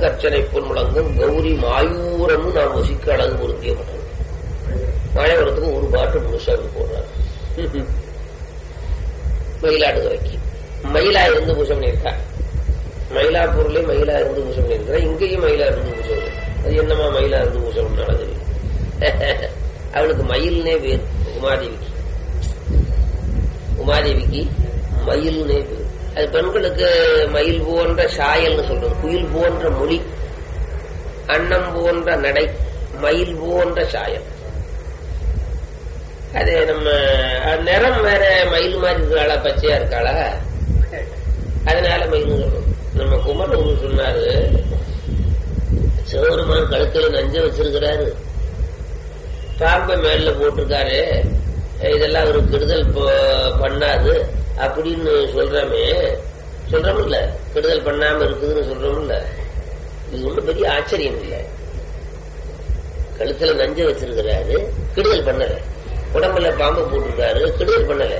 கர்ச்சனை பொன் முழங்கும் கௌரி மாயூரமும் நாம் வசிக்க அழகு பொருந்திய பட்டம் மாயவரத்துக்கு ஒரு பாட்டு முழுசா அவர் போடுறாரு மயிலாடுதுறைக்கு மயிலா இருந்து பூஜை பண்ணியிருக்கா மயிலாப்பூர்லயே மயிலா இருந்து பூஜை பண்ணியிருக்கா இங்கேயும் மயிலா இருந்து பூஜை பண்ணி அது என்னமா மயிலா இருந்து பூஜை பண்ணாலும் தெரியும் அவளுக்கு மயில்னே பேர் உமாதேவிக்கு உமாதேவிக்கு மயில்னே பேர் அது பெண்களுக்கு மயில் போன்ற சாயல்னு சொல்றது குயில் போன்ற மொழி அன்னம் போன்ற நடை மயில் போன்ற சாயல் அது நம்ம அது நிறம் வேற மயில் மாதிரி இருக்காளா பச்சையா இருக்காளா அதனால மயில் சொல்றோம் நம்ம குமரன் சொன்னாரு சிவபெருமான் கழுத்துல நஞ்ச வச்சிருக்கிறாரு பாம்பை மேல போட்டிருக்காரு இதெல்லாம் ஒரு கெடுதல் ப- பண்ணாது அப்படின்னு சொல்றமே சொல்றோம்ல கெடுதல் பண்ணாம இருக்குதுன்னு சொல்றோம்ல இது ஒண்ணும் பெரிய ஆச்சரியம் இல்ல கழுத்துல நஞ்ச வச்சிருக்கிறாரு கெடுதல் பண்ணல உடம்புல பாம்பு போட்டிருக்காரு கெடுதல் பண்ணல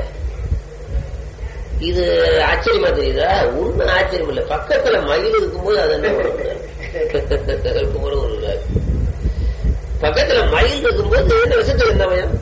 இது ஆச்சரியமா தெரியுதா உண்மை ஆச்சரியம் இல்ல பக்கத்துல மயில் இருக்கும்போது அது என்ன பண்ணக்கூடாது குமரன் ஒரு பக்கத்துல மயில் இருக்கும்போது என்ன விஷயத்துல என்ன பயம்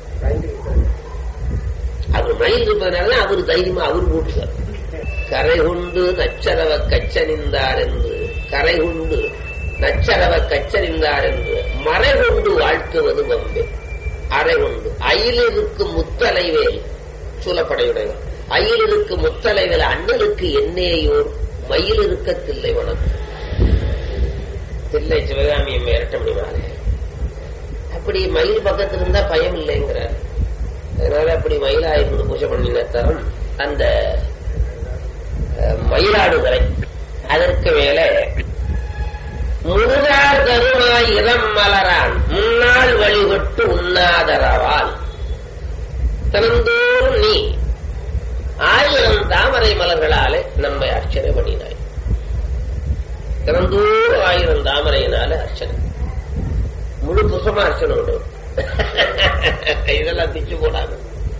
அவர் மயில் இருப்பதனால அவர் தைரியமா அவர் போட்டுக்கார் கரை கொண்டு நச்சரவ கச்சனிந்தார் என்று கரை கொண்டு நச்சரவ கச்சனிந்தார் என்று மறை கொண்டு வாழ்த்துவது வம்பே அறை கொண்டு அயிலிருக்கு முத்தலைவேல் சூலப்படையுடையவர் அயிலிருக்கு முத்தலைவேல் அண்ணலுக்கு என்னேயோர் மயில் இருக்க தில்லை வணக்கம் தில்லை சிவகாமி அம்மை இரட்ட முடிவாங்க அப்படி மயில் பக்கத்துல இருந்தா பயம் இல்லைங்கிறார் அதனால அப்படி மயிலா இருந்து பூஜை பண்ணின தரம் அந்த அஹ், மயிலாடுதுறை அதற்கு மேல முருகார் கருமாய் இளம் மலரான் முன்னாள் வழிபட்டு உண்ணாதரவால் திறந்தோறும் நீ ஆயிரம் தாமரை மலர்களாலே நம்மை அர்ச்சனை பண்ணினாய் திறந்தோறும் ஆயிரம் தாமரையினால அர்ச்சனை முழு புசமா அர்ச்சனை விடும் இதெல்லாம் திச்சு போடாது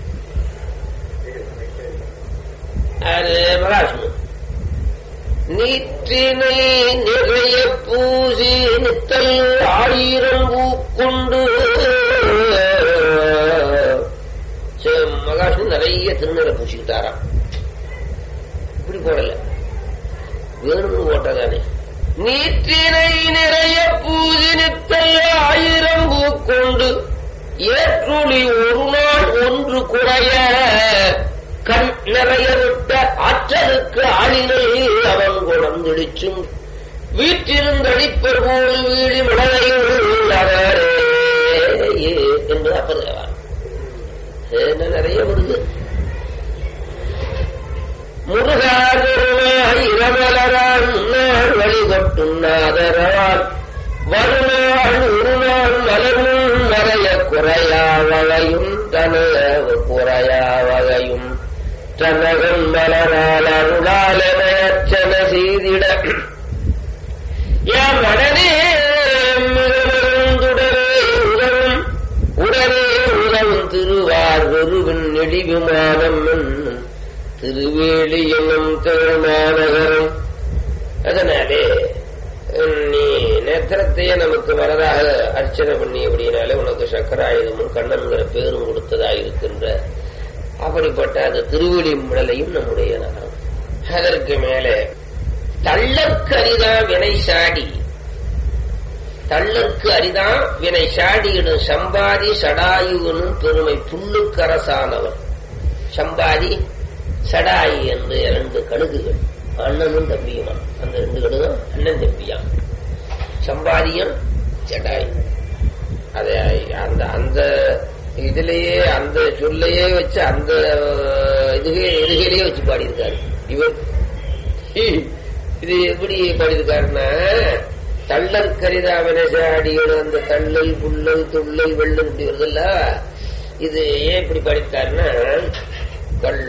அது மகாவிஷ்ணு நீற்றினை நிறைய பூசி நித்தல் ஆயிரம் பூக்கொண்டு சரி, மகாவிஷ்ணு நிறைய திருநீரை பூசிக்கிட்டாராம் இப்படி போடல வேணும்னு போட்டதானே நீற்றினை நிறைய பூசி நித்தல் ஆயிரம் பூக்கொண்டு ஏற்றுளி ஒரு நாள் ஒன்று குறைய கண் நிறைய விட்ட ஆற்றலுக்கு ஆளினை அவன் குணந்திடிச்சும் வீற்றிருந்தடிப்பர் போல் வீடி மிளகையில் அவரே என்று அப்பதேவான் என்ன நிறைய வருது முருகாதருமாய் இரமலரான் முன்னாள் வழிபட்டுண்ணாதரவால் வருநாள் உருநாள் மலரும் மறைய குறையா வகையும் தனக குறையா வகையும் தனகன் மலரால் அருளால் அர்ச்சன செய்திட என் மனதே மிகமருந்துடரே உதவும் உடனே உதவும் திருவார் வெறுவின் நெடிவிமானம் என்னும் திருவேலி என்னும் திருமாநகரம் அதனாலே நீ நேத்திரத்தையே நமக்கு வரதாக அர்ச்சனை பண்ணி அப்படின்னாலே உனக்கு சக்கராயுதமும் கண்ணன்கிற பேரும் கொடுத்ததா இருக்கின்ற அப்படிப்பட்ட அந்த திருவிழி முடலையும் நம்முடைய நகரம் அதற்கு மேலே தள்ளற்கு அரிதா வினை சாடி தள்ளற்கு அரிதா வினை சாடியிடும் சம்பாதி சடாயுவனும் பெருமை புல்லுக்கரசானவர் சம்பாதி சடாயி என்று இரண்டு கழுகுகள் அண்ணனும் தம்பியுமா அந்த ரெண்டு கழுகும் அண்ணன் தம்பியாம் சம்பாதியம் ஜடாய் அதை அந்த அந்த இதுலயே அந்த சொல்லையே வச்சு அந்த இதுகே இதுகையிலேயே வச்சு பாடியிருக்காரு இவர் இது எப்படி பாடியிருக்காருன்னா தள்ளல் கரிதா வினசாடிகள் அந்த தள்ளல் புல்லல் துள்ளல் வெள்ளல் இப்படி வருதுல்ல இது ஏன் இப்படி பாடியிருக்காருன்னா கள்ள